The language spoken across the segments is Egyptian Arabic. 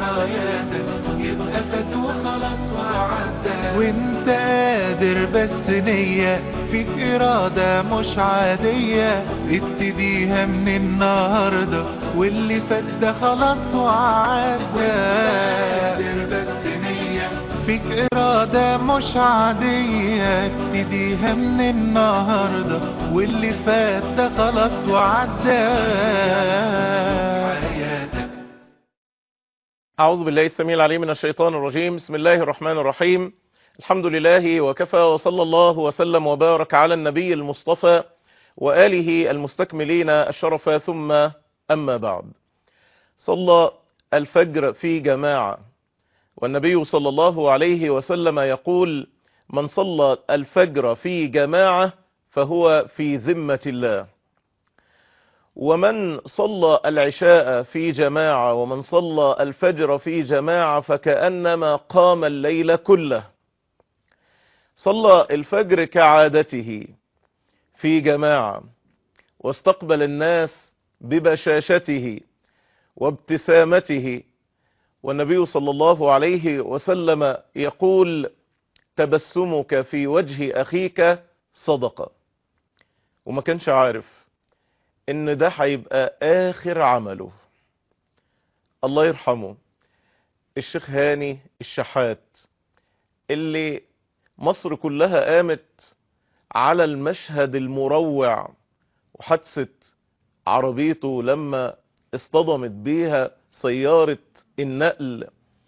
حياتك يبقى فات وخلاص وعدى وانت قادر بس نية فيك إرادة مش عادية ابتديها من النهاردة واللي فات ده خلاص وعدى قادر بس نية فيك إرادة مش عادية ابتديها من النهاردة واللي فات ده خلاص وعدى حياتك أعوذ بالله السميع العليم من الشيطان الرجيم بسم الله الرحمن الرحيم الحمد لله وكفى وصلى الله وسلم وبارك على النبي المصطفى وآله المستكملين الشرف ثم أما بعد صلى الفجر في جماعة والنبي صلى الله عليه وسلم يقول من صلى الفجر في جماعة فهو في ذمة الله ومن صلى العشاء في جماعة ومن صلى الفجر في جماعة فكأنما قام الليل كله صلى الفجر كعادته في جماعة واستقبل الناس ببشاشته وابتسامته والنبي صلى الله عليه وسلم يقول تبسمك في وجه أخيك صدقة وما كانش عارف ان ده هيبقى اخر عمله الله يرحمه الشيخ هاني الشحات اللي مصر كلها قامت على المشهد المروع وحادثة عربيته لما اصطدمت بيها سيارة النقل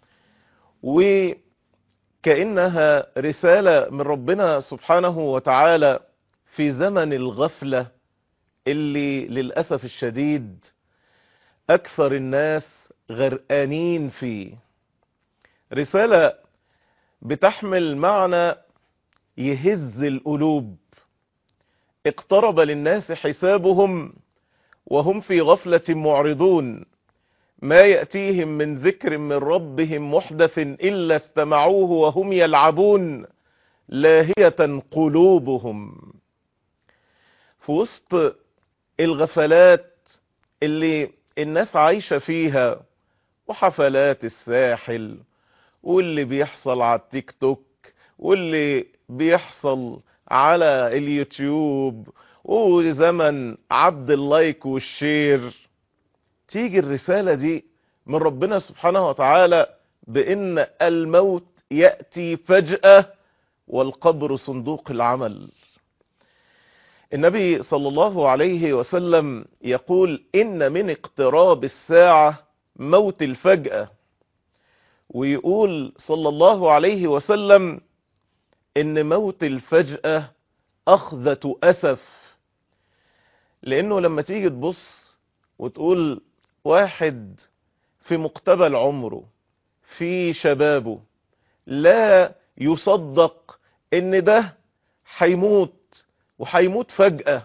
وكأنها رسالة من ربنا سبحانه وتعالى في زمن الغفلة اللي للأسف الشديد أكثر الناس غرقانين فيه رسالة بتحمل معنى يهز القلوب اقترب للناس حسابهم وهم في غفلة معرضون ما يأتيهم من ذكر من ربهم محدث إلا استمعوه وهم يلعبون لاهية قلوبهم في وسط الغفلات اللي الناس عايشة فيها وحفلات الساحل واللي بيحصل على التيك توك واللي بيحصل على اليوتيوب وزمن عبد اللايك والشير تيجي الرسالة دي من ربنا سبحانه وتعالى بأن الموت يأتي فجأة والقبر صندوق العمل النبي صلى الله عليه وسلم يقول إن من اقتراب الساعة موت الفجأة ويقول صلى الله عليه وسلم إن موت الفجأة أخذة أسف لأنه لما تيجي تبص وتقول واحد في مقتبل عمره في شبابه لا يصدق إن ده هيموت وهيموت فجأة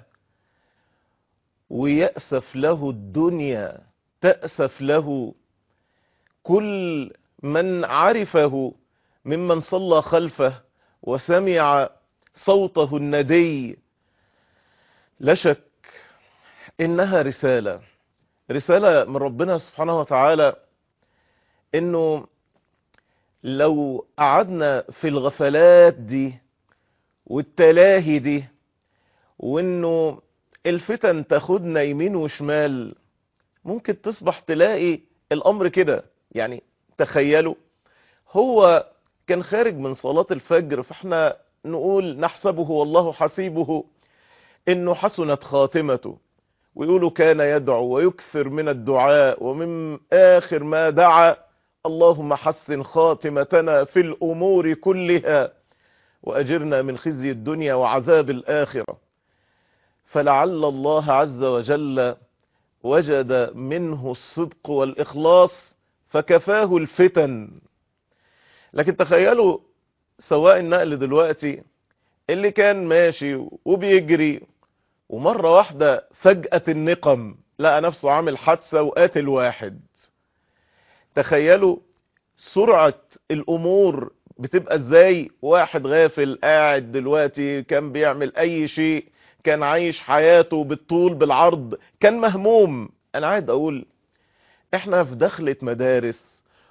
ويأسف له الدنيا تأسف له كل من عرفه ممن صلى خلفه وسمع صوته الندي لا شك إنها رسالة رسالة من ربنا سبحانه وتعالى إنه لو قعدنا في الغفلات دي والتلاهي دي وانه الفتن تاخدنا يمين وشمال ممكن تصبح تلاقي الامر كده يعني تخيلوا هو كان خارج من صلاة الفجر فاحنا نقول نحسبه والله حسيبه انه حسنت خاتمته ويقولوا كان يدعو ويكثر من الدعاء ومن اخر ما دعا اللهم حسن خاتمتنا في الامور كلها واجرنا من خزي الدنيا وعذاب الاخره فلعل الله عز وجل وجد منه الصدق والإخلاص فكفاه الفتن لكن تخيلوا سواء النقل دلوقتي اللي كان ماشي وبيجري ومرة واحدة فجأة النقم لقى نفسه عامل حادثة وقاتل واحد تخيلوا سرعة الأمور بتبقى ازاي واحد غافل قاعد دلوقتي كان بيعمل اي شيء كان عايش حياته بالطول بالعرض كان مهموم انا عايز اقول احنا في دخلة مدارس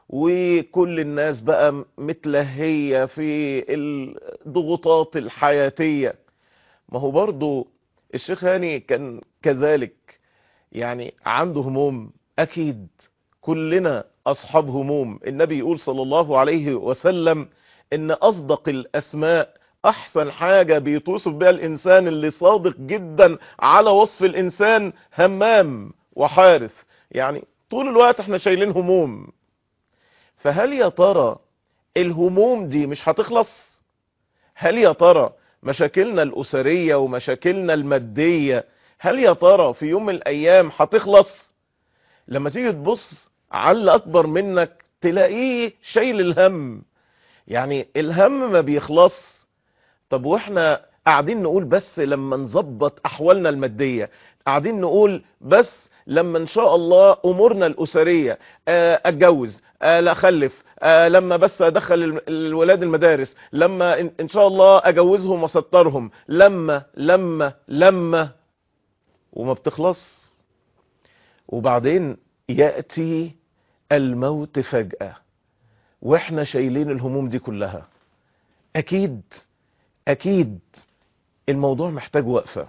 وكل الناس بقى متلهية في الضغوطات الحياتية ما هو برضو الشيخ هاني كان كذلك يعني عنده هموم أكيد كلنا أصحاب هموم النبي يقول صلى الله عليه وسلم إن أصدق الأسماء أحسن حاجة بيتوصف بها الإنسان اللي صادق جدا على وصف الإنسان همام وحارث يعني طول الوقت احنا شايلين هموم فهل يا ترى الهموم دي مش هتخلص هل يا ترى مشاكلنا الأسرية ومشاكلنا المادية هل يا ترى في يوم من الأيام هتخلص لما تيجي تبص على اللي أكبر منك تلاقيه شايل الهم يعني الهم ما بيخلص طب واحنا قاعدين نقول بس لما نظبط أحوالنا المادية قاعدين نقول بس لما ان شاء الله امورنا الاسريه اتجوز لا اخلف لما بس ادخل الولاد المدارس لما ان شاء الله اجوزهم واسطرهم لما لما لما وما بتخلص وبعدين ياتي الموت فجاه واحنا شايلين الهموم دي كلها اكيد اكيد الموضوع محتاج وقفه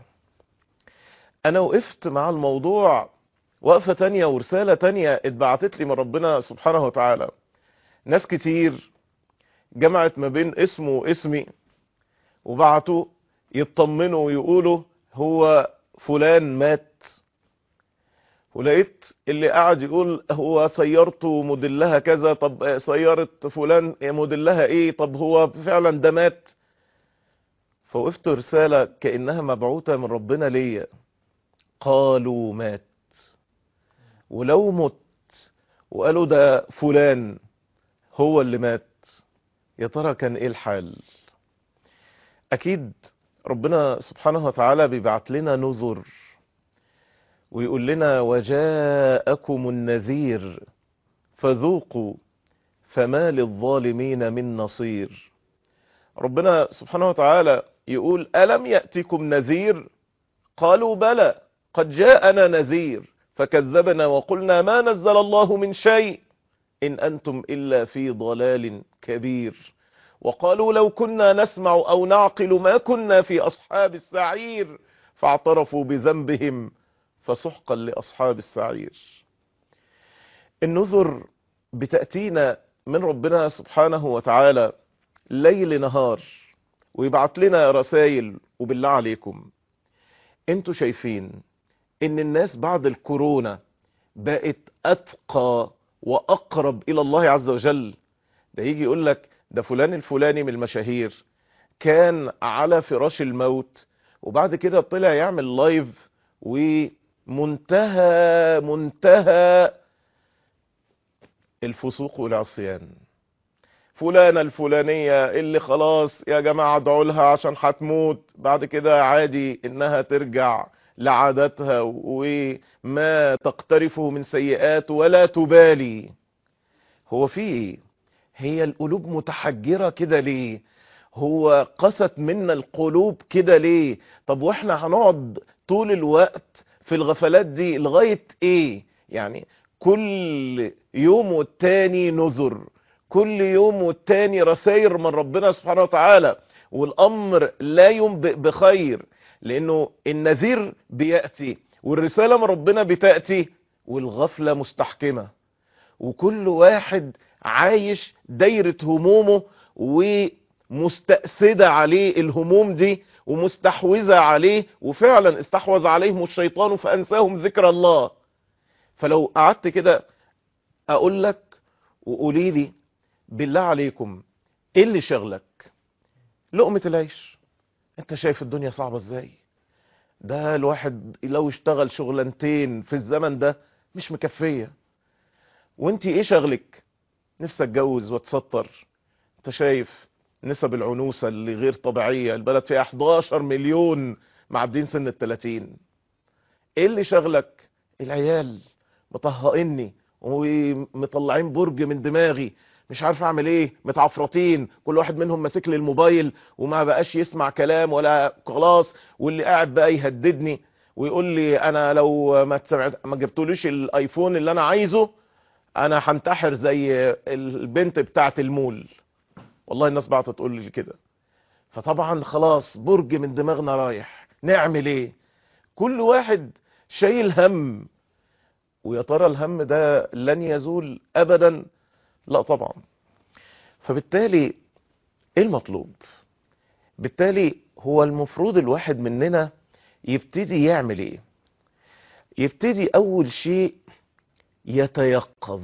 انا وقفت مع الموضوع وقفة تانية ورسالة تانية اتبعتت لي من ربنا سبحانه وتعالى ناس كتير جمعت ما بين اسمه واسمي وبعتوا يطمنوا ويقولوا هو فلان مات ولقيت اللي قاعد يقول هو سيارته موديلها كذا طب سيارة فلان موديلها ايه طب هو فعلا ده مات فوقفت رسالة كأنها مبعوثة من ربنا ليا قالوا مات ولو مت وقالوا ده فلان هو اللي مات يا ترى كان ايه الحال اكيد ربنا سبحانه وتعالى بيبعت لنا نذر ويقول لنا وجاءكم النذير فذوقوا فما للظالمين من نصير ربنا سبحانه وتعالى يقول ألم يأتكم نذير قالوا بلى قد جاءنا نذير فكذبنا وقلنا ما نزل الله من شيء إن أنتم إلا في ضلال كبير وقالوا لو كنا نسمع أو نعقل ما كنا في أصحاب السعير فاعترفوا بذنبهم فسحقا لأصحاب السعير النذر بتأتينا من ربنا سبحانه وتعالى ليل نهار ويبعت لنا رسائل وبالله عليكم انتوا شايفين ان الناس بعد الكورونا بقت اتقى واقرب الى الله عز وجل ده يجي يقول لك ده فلان الفلاني من المشاهير كان على فراش الموت وبعد كده طلع يعمل لايف ومنتهى منتهى الفسوق والعصيان فلانة الفلانية اللي خلاص يا جماعة ادعوا لها عشان هتموت بعد كده عادي انها ترجع لعادتها وما تقترفه من سيئات ولا تبالي هو في ايه هي القلوب متحجرة كده ليه هو قست منا القلوب كده ليه طب واحنا هنقعد طول الوقت في الغفلات دي لغاية ايه يعني كل يوم والتاني نذر كل يوم والتاني رسائل من ربنا سبحانه وتعالى والامر لا ينبئ بخير لانه النذير بيأتي والرسالة من ربنا بتأتي والغفلة مستحكمة وكل واحد عايش دايرة همومه ومستأسدة عليه الهموم دي ومستحوذة عليه وفعلا استحوذ عليهم الشيطان فأنساهم ذكر الله فلو قعدت كده أقول لك وقولي لي بالله عليكم ايه اللي شغلك لقمة العيش انت شايف الدنيا صعبة ازاي ده الواحد لو اشتغل شغلانتين في الزمن ده مش مكفية وانت ايه شغلك نفسك اتجوز واتسطر انت شايف نسب العنوسة اللي غير طبيعية البلد فيها 11 مليون معدين سن التلاتين ايه اللي شغلك العيال مطهقني ومطلعين برج من دماغي مش عارف اعمل ايه متعفرطين كل واحد منهم ماسك لي الموبايل وما بقاش يسمع كلام ولا خلاص واللي قاعد بقى يهددني ويقول لي انا لو ما تسمعت ما جبتوليش الايفون اللي انا عايزه انا هنتحر زي البنت بتاعه المول والله الناس بعتت تقول لي كده فطبعا خلاص برج من دماغنا رايح نعمل ايه كل واحد شايل هم ويا ترى الهم ده لن يزول ابدا لا طبعا فبالتالي ايه المطلوب بالتالي هو المفروض الواحد مننا يبتدي يعمل ايه يبتدي اول شيء يتيقظ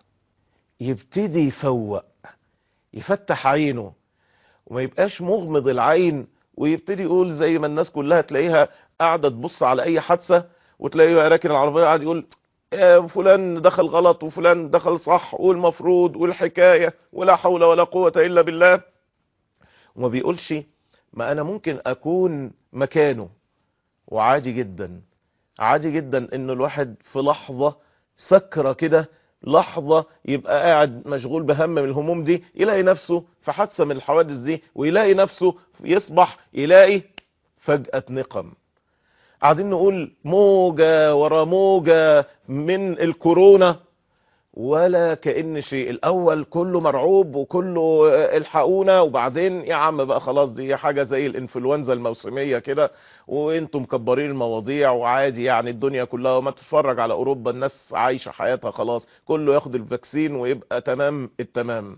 يبتدي يفوق يفتح عينه وما يبقاش مغمض العين ويبتدي يقول زي ما الناس كلها تلاقيها قاعدة تبص على اي حادثة وتلاقيه راكن العربية قاعد يقول آه فلان دخل غلط وفلان دخل صح والمفروض والحكاية ولا حول ولا قوة الا بالله وما بيقولش ما انا ممكن اكون مكانه وعادي جدا عادي جدا ان الواحد في لحظة سكرة كده لحظة يبقى قاعد مشغول بهم من الهموم دي يلاقي نفسه في حادثة من الحوادث دي ويلاقي نفسه يصبح يلاقي فجأة نقم قاعدين نقول موجة ورا موجة من الكورونا ولا كأن شيء الأول كله مرعوب وكله الحقونا وبعدين يا عم بقى خلاص دي حاجة زي الانفلونزا الموسمية كده وانتم مكبرين المواضيع وعادي يعني الدنيا كلها وما تتفرج على أوروبا الناس عايشة حياتها خلاص كله ياخد الفاكسين ويبقى تمام التمام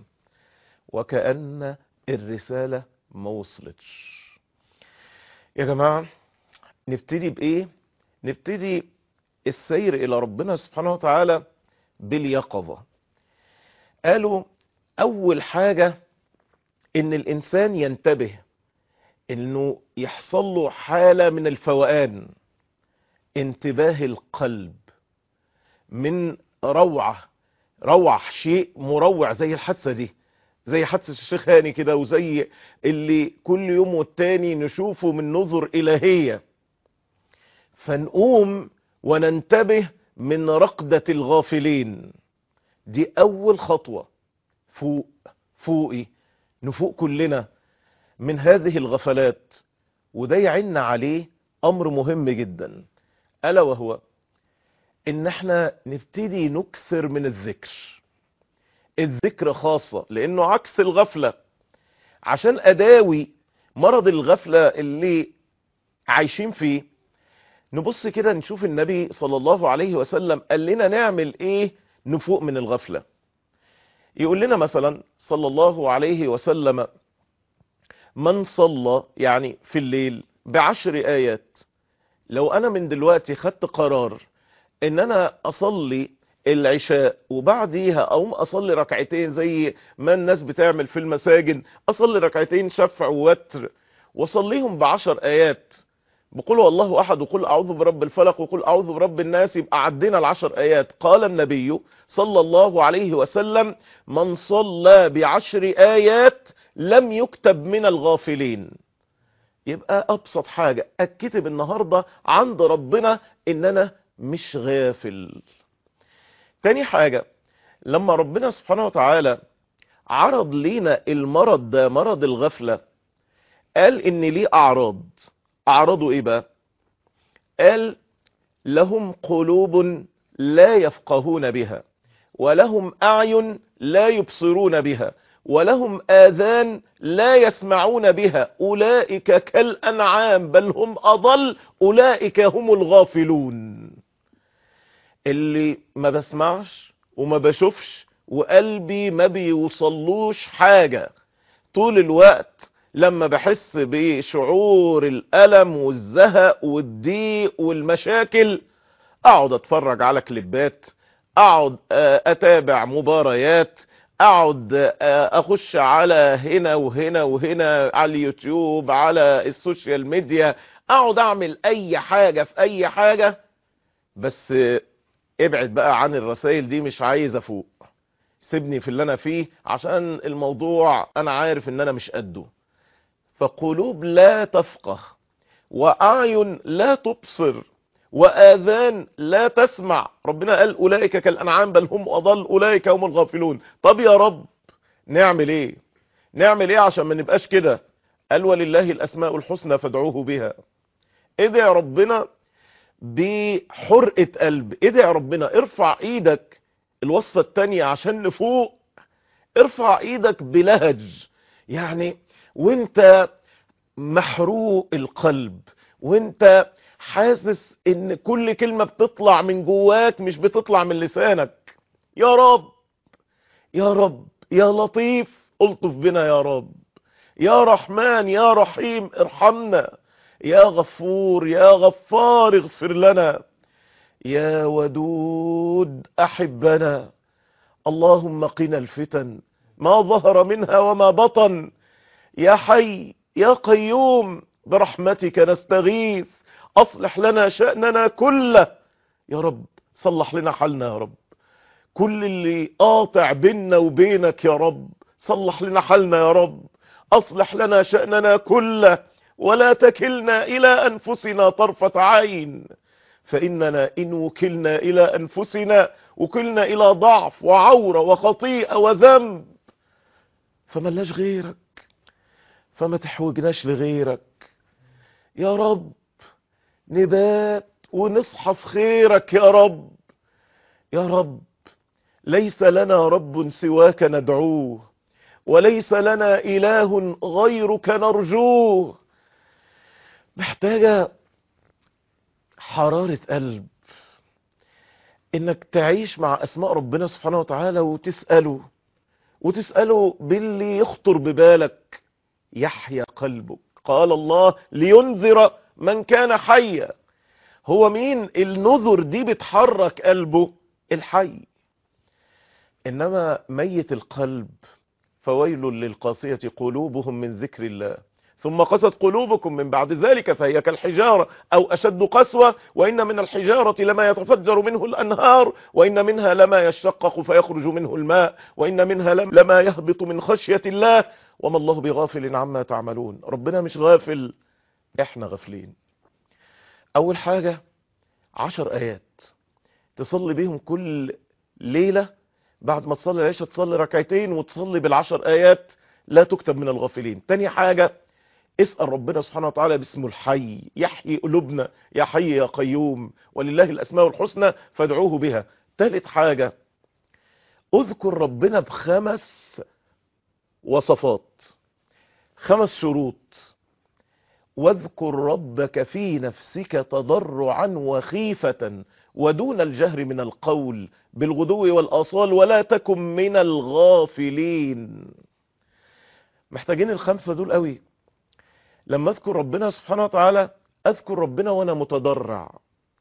وكأن الرسالة ما وصلتش يا جماعة نبتدي بإيه نبتدي السير إلى ربنا سبحانه وتعالى باليقظة قالوا اول حاجة ان الانسان ينتبه انه يحصل له حالة من الفوقان انتباه القلب من روعة روع شيء مروع زي الحادثة دي زي حادثة الشيخ هاني كده وزي اللي كل يوم والتاني نشوفه من نظر الهية فنقوم وننتبه من رقدة الغافلين دي اول خطوة فوق فوقي نفوق كلنا من هذه الغفلات وده يعن عليه امر مهم جدا الا وهو ان احنا نبتدي نكثر من الذكر الذكر خاصة لانه عكس الغفلة عشان اداوي مرض الغفلة اللي عايشين فيه نبص كده نشوف النبي صلى الله عليه وسلم قال لنا نعمل ايه نفوق من الغفلة يقول لنا مثلا صلى الله عليه وسلم من صلى يعني في الليل بعشر آيات لو انا من دلوقتي خدت قرار ان انا اصلي العشاء وبعديها اقوم اصلي ركعتين زي ما الناس بتعمل في المساجد اصلي ركعتين شفع ووتر واصليهم بعشر ايات بقول والله احد وقل اعوذ برب الفلق وقل اعوذ برب الناس يبقى عدينا العشر ايات قال النبي صلى الله عليه وسلم من صلى بعشر ايات لم يكتب من الغافلين يبقى ابسط حاجة اتكتب النهاردة عند ربنا ان انا مش غافل تاني حاجة لما ربنا سبحانه وتعالى عرض لينا المرض ده مرض الغفلة قال ان ليه اعراض اعرضوا ايه بقى قال لهم قلوب لا يفقهون بها ولهم اعين لا يبصرون بها ولهم آذان لا يسمعون بها أولئك كالأنعام بل هم أضل أولئك هم الغافلون اللي ما بسمعش وما بشوفش وقلبي ما بيوصلوش حاجة طول الوقت لما بحس بشعور الألم والزهق والضيق والمشاكل اقعد اتفرج على كليبات اقعد اتابع مباريات اقعد اخش على هنا وهنا وهنا على اليوتيوب على السوشيال ميديا اقعد اعمل اي حاجة في اي حاجة بس ابعد بقى عن الرسائل دي مش عايز افوق سيبني في اللي انا فيه عشان الموضوع انا عارف ان انا مش قده فقلوب لا تفقه واعين لا تبصر واذان لا تسمع ربنا قال اولئك كالانعام بل هم اضل اولئك هم الغافلون طب يا رب نعمل ايه نعمل ايه عشان ما نبقاش كده قال ولله الاسماء الحسنى فادعوه بها ادعي ربنا بحرقة قلب ادعي ربنا ارفع ايدك الوصفة التانية عشان نفوق ارفع ايدك بلهج يعني وانت محروق القلب وانت حاسس ان كل كلمة بتطلع من جواك مش بتطلع من لسانك يا رب يا رب يا لطيف الطف بنا يا رب يا رحمن يا رحيم ارحمنا يا غفور يا غفار اغفر لنا يا ودود احبنا اللهم قنا الفتن ما ظهر منها وما بطن يا حي يا قيوم برحمتك نستغيث اصلح لنا شأننا كله يا رب صلح لنا حالنا يا رب كل اللي قاطع بيننا وبينك يا رب صلح لنا حالنا يا رب اصلح لنا شأننا كله ولا تكلنا الى انفسنا طرفة عين فاننا ان وكلنا الى انفسنا وكلنا الى ضعف وعورة وخطيئة وذنب فملاش غيرك فما تحوجناش لغيرك يا رب نبات ونصحى في خيرك يا رب يا رب ليس لنا رب سواك ندعوه وليس لنا إله غيرك نرجوه محتاجة حرارة قلب انك تعيش مع اسماء ربنا سبحانه وتعالى وتسأله وتسأله باللي يخطر ببالك يحيا قلبك قال الله لينذر من كان حيا هو مين النذر دي بتحرك قلبه الحي انما ميت القلب فويل للقاسية قلوبهم من ذكر الله ثم قست قلوبكم من بعد ذلك فهي كالحجارة أو أشد قسوة وإن من الحجارة لما يتفجر منه الأنهار وإن منها لما يشقق فيخرج منه الماء وإن منها لما يهبط من خشية الله وما الله بغافل عما تعملون ربنا مش غافل احنا غافلين أول حاجة عشر آيات تصلي بيهم كل ليلة بعد ما تصلي العشاء تصلي ركعتين وتصلي بالعشر آيات لا تكتب من الغافلين تاني حاجة اسأل ربنا سبحانه وتعالى باسمه الحي يحيي قلوبنا يا حي يا قيوم ولله الأسماء الحسنى فادعوه بها ثالث حاجة اذكر ربنا بخمس وصفات خمس شروط واذكر ربك في نفسك تضرعا وخيفة ودون الجهر من القول بالغدو والآصال ولا تكن من الغافلين محتاجين الخمسة دول قوي لما اذكر ربنا سبحانه وتعالى اذكر ربنا وانا متضرع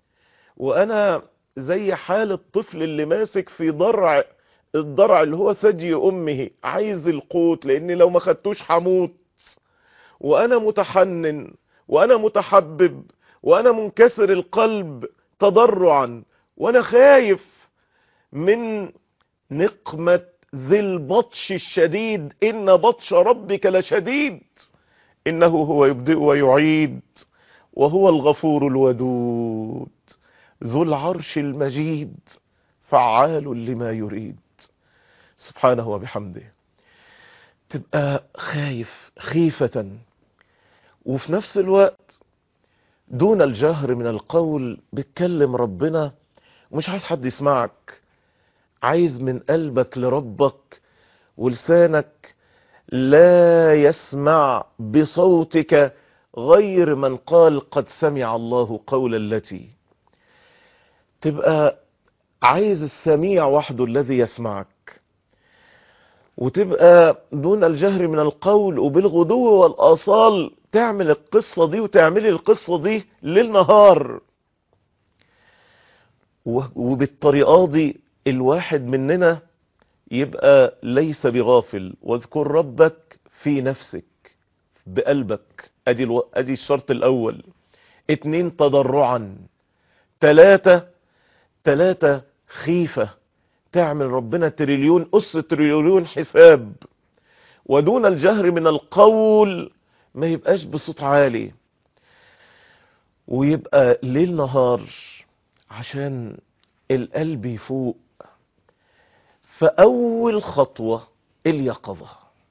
وانا زي حال الطفل اللي ماسك في ضرع الضرع اللي هو ثدي امه عايز القوت لان لو ما خدتوش هموت وانا متحنن وانا متحبب وانا منكسر القلب تضرعا وانا خايف من نقمة ذي البطش الشديد ان بطش ربك لشديد إنه هو يبدئ ويعيد وهو الغفور الودود ذو العرش المجيد فعال لما يريد سبحانه وبحمده تبقى خايف خيفة وفي نفس الوقت دون الجهر من القول بتكلم ربنا ومش عايز حد يسمعك عايز من قلبك لربك ولسانك لا يسمع بصوتك غير من قال قد سمع الله قول التي تبقى عايز السميع وحده الذي يسمعك وتبقى دون الجهر من القول وبالغدو والآصال تعمل القصة دي وتعملي القصة دي ليل نهار وبالطريقة دي الواحد مننا يبقى ليس بغافل واذكر ربك في نفسك بقلبك ادي, الو... أدي الشرط الاول اتنين تضرعا تلاتة تلاتة خيفة تعمل ربنا تريليون أس تريليون حساب ودون الجهر من القول ما يبقاش بصوت عالي ويبقى ليل نهار عشان القلب يفوق فأول خطوة اليقظة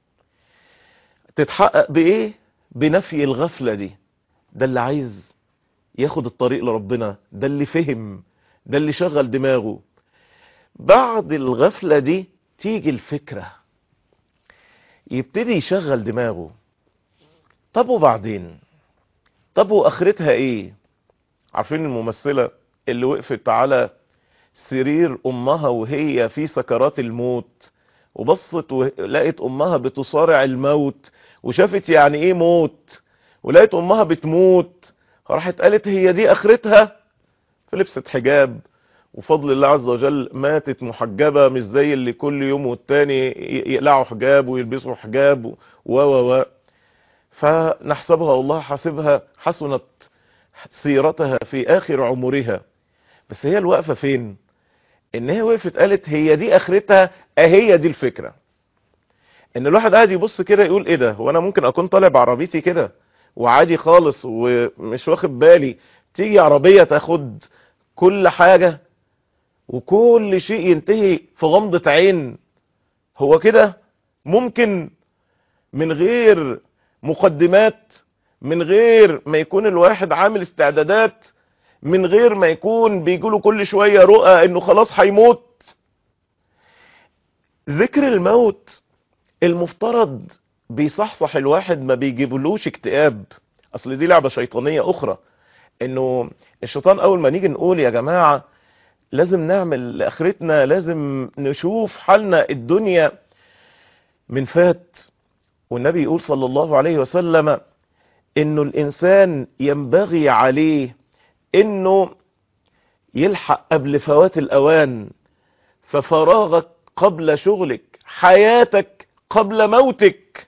تتحقق بإيه؟ بنفي الغفلة دي ده اللي عايز ياخد الطريق لربنا ده اللي فهم ده اللي شغل دماغه بعد الغفلة دي تيجي الفكرة يبتدي يشغل دماغه طب وبعدين طب واخرتها ايه عارفين الممثلة اللي وقفت على سرير امها وهي في سكرات الموت وبصت ولقيت امها بتصارع الموت وشافت يعني ايه موت ولقيت امها بتموت راحت قالت هي دي اخرتها فلبست حجاب وفضل الله عز وجل ماتت محجبة مش زي اللي كل يوم والتاني يقلعوا حجاب ويلبسوا حجاب و و و فنحسبها والله حاسبها حسنت سيرتها في اخر عمرها بس هي الوقفة فين ان هي وقفت قالت هي دي اخرتها اهي دي الفكرة ان الواحد قاعد يبص كده يقول ايه ده هو انا ممكن اكون طالع بعربيتي كده وعادي خالص ومش واخد بالي تيجي عربية تاخد كل حاجة وكل شيء ينتهي في غمضة عين هو كده ممكن من غير مقدمات من غير ما يكون الواحد عامل استعدادات من غير ما يكون بيجوله كل شوية رؤى انه خلاص هيموت ذكر الموت المفترض بيصحصح الواحد ما بيجيبلوش اكتئاب اصل دي لعبة شيطانية اخرى انه الشيطان اول ما نيجي نقول يا جماعة لازم نعمل لاخرتنا لازم نشوف حالنا الدنيا من فات والنبي يقول صلى الله عليه وسلم انه الانسان ينبغي عليه انه يلحق قبل فوات الاوان ففراغك قبل شغلك حياتك قبل موتك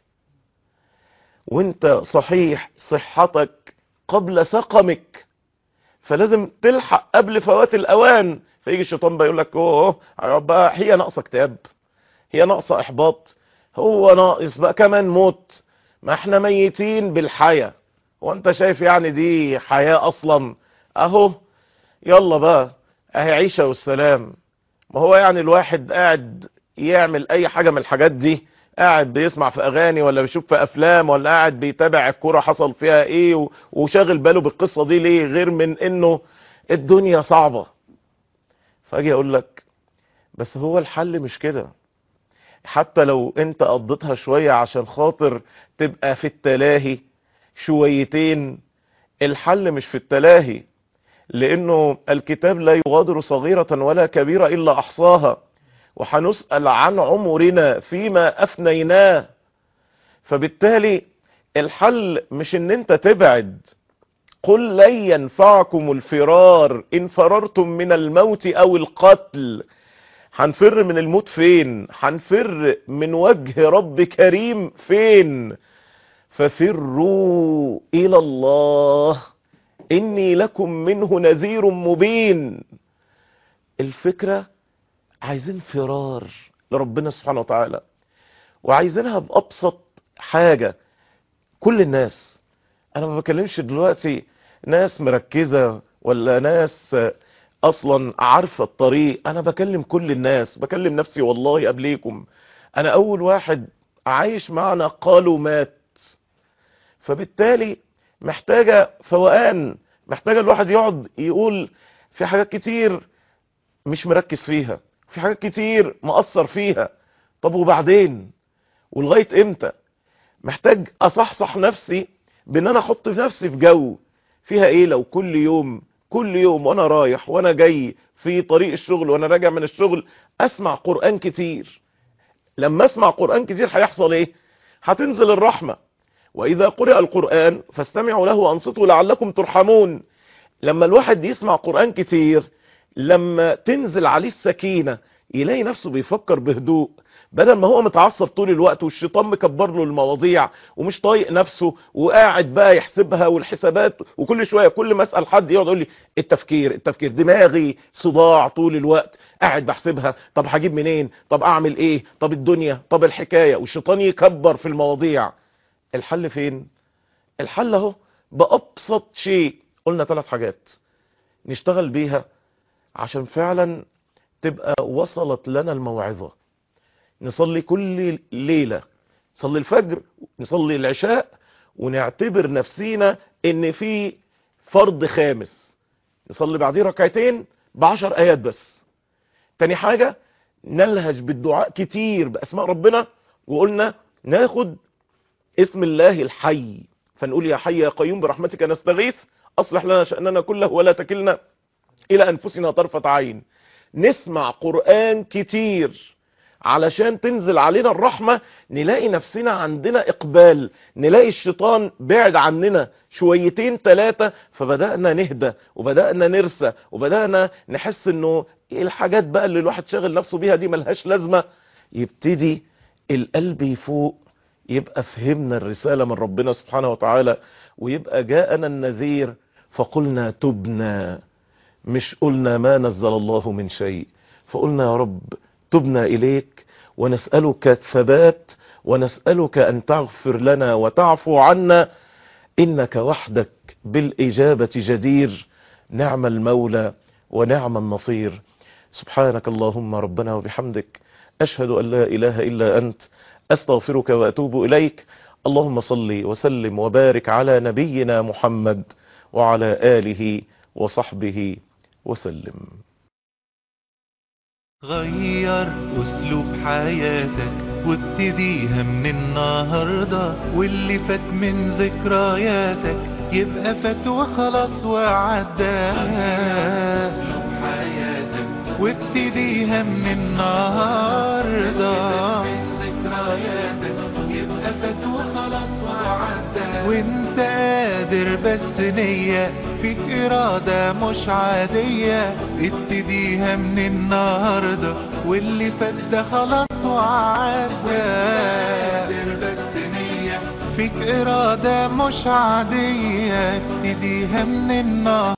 وانت صحيح صحتك قبل سقمك فلازم تلحق قبل فوات الاوان فيجي الشيطان بقى يقول لك اوه بقى هي ناقصه اكتئاب هي ناقصه احباط هو ناقص بقى كمان موت ما احنا ميتين بالحياة وانت شايف يعني دي حياة اصلا اهو يلا بقى اهي عيشة والسلام ما هو يعني الواحد قاعد يعمل اي حاجة من الحاجات دي قاعد بيسمع في اغاني ولا بيشوف في افلام ولا قاعد بيتابع الكرة حصل فيها ايه وشاغل باله بالقصة دي ليه غير من انه الدنيا صعبة فاجي اقول لك بس هو الحل مش كده حتى لو انت قضيتها شوية عشان خاطر تبقى في التلاهي شويتين الحل مش في التلاهي لانه الكتاب لا يغادر صغيرة ولا كبيرة الا احصاها وحنسأل عن عمرنا فيما افنيناه فبالتالي الحل مش ان انت تبعد قل لن ينفعكم الفرار ان فررتم من الموت او القتل هنفر من الموت فين هنفر من وجه رب كريم فين ففروا الى الله اني لكم منه نذير مبين الفكرة عايزين فرار لربنا سبحانه وتعالى وعايزينها بأبسط حاجة كل الناس انا ما بكلمش دلوقتي ناس مركزة ولا ناس اصلا عارفة الطريق انا بكلم كل الناس بكلم نفسي والله قبليكم انا اول واحد عايش معنا قالوا مات فبالتالي محتاجة فوقان محتاجة الواحد يقعد يقول في حاجات كتير مش مركز فيها في حاجات كتير مقصر فيها طب وبعدين ولغاية امتى محتاج اصحصح نفسي بان انا احط في نفسي في جو فيها ايه لو كل يوم كل يوم وانا رايح وانا جاي في طريق الشغل وانا راجع من الشغل اسمع قرآن كتير لما اسمع قرآن كتير هيحصل ايه هتنزل الرحمة واذا قرأ القرآن فاستمعوا له وانصتوا لعلكم ترحمون لما الواحد يسمع قرآن كتير لما تنزل عليه السكينة يلاقي نفسه بيفكر بهدوء بدل ما هو متعصب طول الوقت والشيطان مكبر له المواضيع ومش طايق نفسه وقاعد بقى يحسبها والحسابات وكل شوية كل ما اسأل حد يقعد يقول لي التفكير التفكير دماغي صداع طول الوقت قاعد بحسبها طب هجيب منين طب اعمل ايه طب الدنيا طب الحكاية والشيطان يكبر في المواضيع الحل فين الحل اهو بأبسط شيء قلنا ثلاث حاجات نشتغل بيها عشان فعلا تبقى وصلت لنا الموعظة نصلي كل ليلة نصلي الفجر نصلي العشاء ونعتبر نفسينا ان في فرض خامس نصلي بعديه ركعتين بعشر ايات بس تاني حاجة نلهج بالدعاء كتير بأسماء ربنا وقلنا ناخد اسم الله الحي فنقول يا حي يا قيوم برحمتك نستغيث أصلح لنا شأننا كله ولا تكلنا إلى أنفسنا طرفة عين نسمع قرآن كتير علشان تنزل علينا الرحمة نلاقي نفسنا عندنا إقبال نلاقي الشيطان بعد عننا شويتين ثلاثة فبدأنا نهدى وبدأنا نرسى وبدأنا نحس انه الحاجات بقى اللي الواحد شاغل نفسه بيها دي ملهاش لازمة يبتدي القلب يفوق يبقى فهمنا الرسالة من ربنا سبحانه وتعالى ويبقى جاءنا النذير فقلنا تبنا مش قلنا ما نزل الله من شيء فقلنا يا رب تبنا إليك ونسألك الثبات ونسألك أن تغفر لنا وتعفو عنا إنك وحدك بالإجابة جدير نعم المولى ونعم النصير سبحانك اللهم ربنا وبحمدك أشهد أن لا إله إلا أنت أستغفرك وأتوب إليك اللهم صل وسلم وبارك على نبينا محمد وعلى آله وصحبه وسلم غير اسلوب حياتك وابتديها من النهاردة واللي فات من ذكرياتك يبقى فات وخلاص وعدى اسلوب حياتك وابتديها من النهاردة ذكرياتك يبقى فات وخلاص وعدى وانت قادر بس نية فيك إرادة مش عادية ابتديها من النهاردة واللي فات ده خلاص وعدى قادر بس نية فيك إرادة مش عادية ابتديها من النهاردة